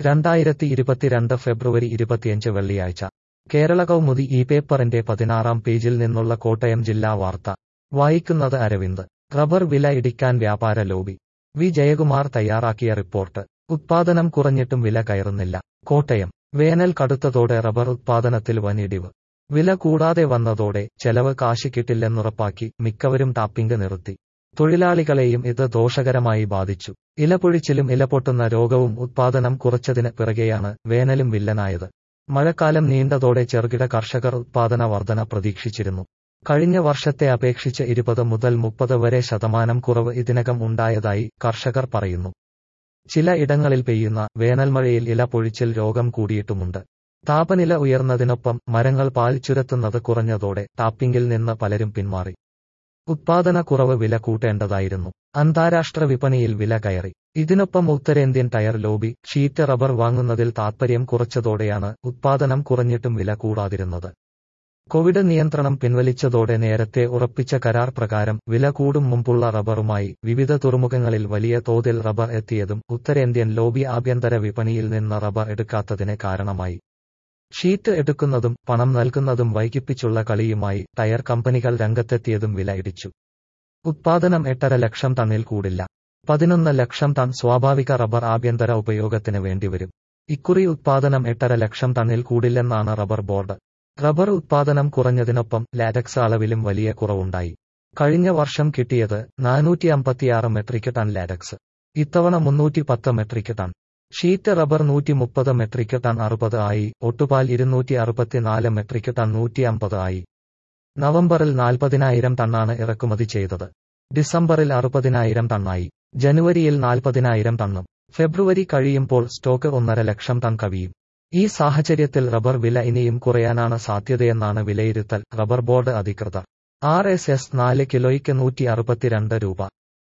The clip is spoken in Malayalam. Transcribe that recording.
രണ്ടായിരത്തി ഇരുപത്തിരണ്ട് ഫെബ്രുവരി ഇരുപത്തിയഞ്ച് വെള്ളിയാഴ്ച കേരള കൗമുദി ഈ പേപ്പറിന്റെ പതിനാറാം പേജിൽ നിന്നുള്ള കോട്ടയം ജില്ലാ വാർത്ത വായിക്കുന്നത് അരവിന്ദ് റബ്ബർ വില ഇടിക്കാൻ വ്യാപാര ലോബി വി ജയകുമാർ തയ്യാറാക്കിയ റിപ്പോർട്ട് ഉത്പാദനം കുറഞ്ഞിട്ടും വില കയറുന്നില്ല കോട്ടയം വേനൽ കടുത്തതോടെ റബ്ബർ ഉത്പാദനത്തിൽ വനിടിവ് വില കൂടാതെ വന്നതോടെ ചെലവ് കാശ് കിട്ടില്ലെന്നുറപ്പാക്കി മിക്കവരും ടാപ്പിംഗ് നിർത്തി തൊഴിലാളികളെയും ഇത് ദോഷകരമായി ബാധിച്ചു ഇലപൊഴിച്ചിലും ഇലപൊട്ടുന്ന രോഗവും ഉത്പാദനം കുറച്ചതിന് പിറകെയാണ് വേനലും വില്ലനായത് മഴക്കാലം നീണ്ടതോടെ ചെറുകിട കർഷകർ ഉത്പാദന വർധന പ്രതീക്ഷിച്ചിരുന്നു കഴിഞ്ഞ വർഷത്തെ അപേക്ഷിച്ച് ഇരുപത് മുതൽ മുപ്പത് വരെ ശതമാനം കുറവ് ഇതിനകം ഉണ്ടായതായി കർഷകർ പറയുന്നു ചില ഇടങ്ങളിൽ പെയ്യുന്ന വേനൽമഴയിൽ ഇല പൊഴിച്ചിൽ രോഗം കൂടിയിട്ടുമുണ്ട് താപനില ഉയർന്നതിനൊപ്പം മരങ്ങൾ പാൽ ചുരത്തുന്നത് കുറഞ്ഞതോടെ ടാപ്പിംഗിൽ നിന്ന് പലരും പിന്മാറി ഉത്പാദന കുറവ് വില കൂട്ടേണ്ടതായിരുന്നു അന്താരാഷ്ട്ര വിപണിയിൽ വില കയറി ഇതിനൊപ്പം ഉത്തരേന്ത്യൻ ടയർ ലോബി ഷീറ്റ് റബ്ബർ വാങ്ങുന്നതിൽ താത്പര്യം കുറച്ചതോടെയാണ് ഉത്പാദനം കുറഞ്ഞിട്ടും വില കൂടാതിരുന്നത് കോവിഡ് നിയന്ത്രണം പിൻവലിച്ചതോടെ നേരത്തെ ഉറപ്പിച്ച കരാർ പ്രകാരം വില കൂടും മുമ്പുള്ള റബ്ബറുമായി വിവിധ തുറമുഖങ്ങളിൽ വലിയ തോതിൽ റബ്ബർ എത്തിയതും ഉത്തരേന്ത്യൻ ലോബി ആഭ്യന്തര വിപണിയിൽ നിന്ന് റബ്ബർ എടുക്കാത്തതിന് കാരണമായി ഷീറ്റ് എടുക്കുന്നതും പണം നൽകുന്നതും വൈകിപ്പിച്ചുള്ള കളിയുമായി ടയർ കമ്പനികൾ രംഗത്തെത്തിയതും വില ഇടിച്ചു ഉത്പാദനം എട്ടര ലക്ഷം ടണ്ണിൽ കൂടില്ല പതിനൊന്ന് ലക്ഷം ടൺ സ്വാഭാവിക റബ്ബർ ആഭ്യന്തര ഉപയോഗത്തിന് വേണ്ടിവരും ഇക്കുറി ഉത്പാദനം എട്ടര ലക്ഷം ടണ്ണിൽ കൂടില്ലെന്നാണ് റബ്ബർ ബോർഡ് റബ്ബർ ഉത്പാദനം കുറഞ്ഞതിനൊപ്പം ലാറ്റക്സ് അളവിലും വലിയ കുറവുണ്ടായി കഴിഞ്ഞ വർഷം കിട്ടിയത് നാനൂറ്റി അമ്പത്തിയാറ് മെട്രിക് ടൺ ലാറ്റക്സ് ഇത്തവണ മുന്നൂറ്റി പത്ത് മെട്രിക് ടൺ ഷീറ്റ് റബ്ബർ നൂറ്റി മുപ്പത് മെട്രിക് ടൺ അറുപത് ആയി ഒട്ടുപാൽ ഇരുന്നൂറ്റി അറുപത്തിനാല് മെട്രിക് ടൺ നൂറ്റി അമ്പത് ആയി നവംബറിൽ നാൽപ്പതിനായിരം ടണ്ണാണ് ഇറക്കുമതി ചെയ്തത് ഡിസംബറിൽ അറുപതിനായിരം ടണ്ണായി ജനുവരിയിൽ നാൽപ്പതിനായിരം ടണ്ണും ഫെബ്രുവരി കഴിയുമ്പോൾ സ്റ്റോക്ക് ഒന്നര ലക്ഷം ടൺ കവിയും ഈ സാഹചര്യത്തിൽ റബ്ബർ വില ഇനിയും കുറയാനാണ് സാധ്യതയെന്നാണ് വിലയിരുത്തൽ റബ്ബർ ബോർഡ് അധികൃതർ ആർ എസ് എസ് നാല് കിലോയ്ക്ക് നൂറ്റി അറുപത്തിരണ്ട് രൂപ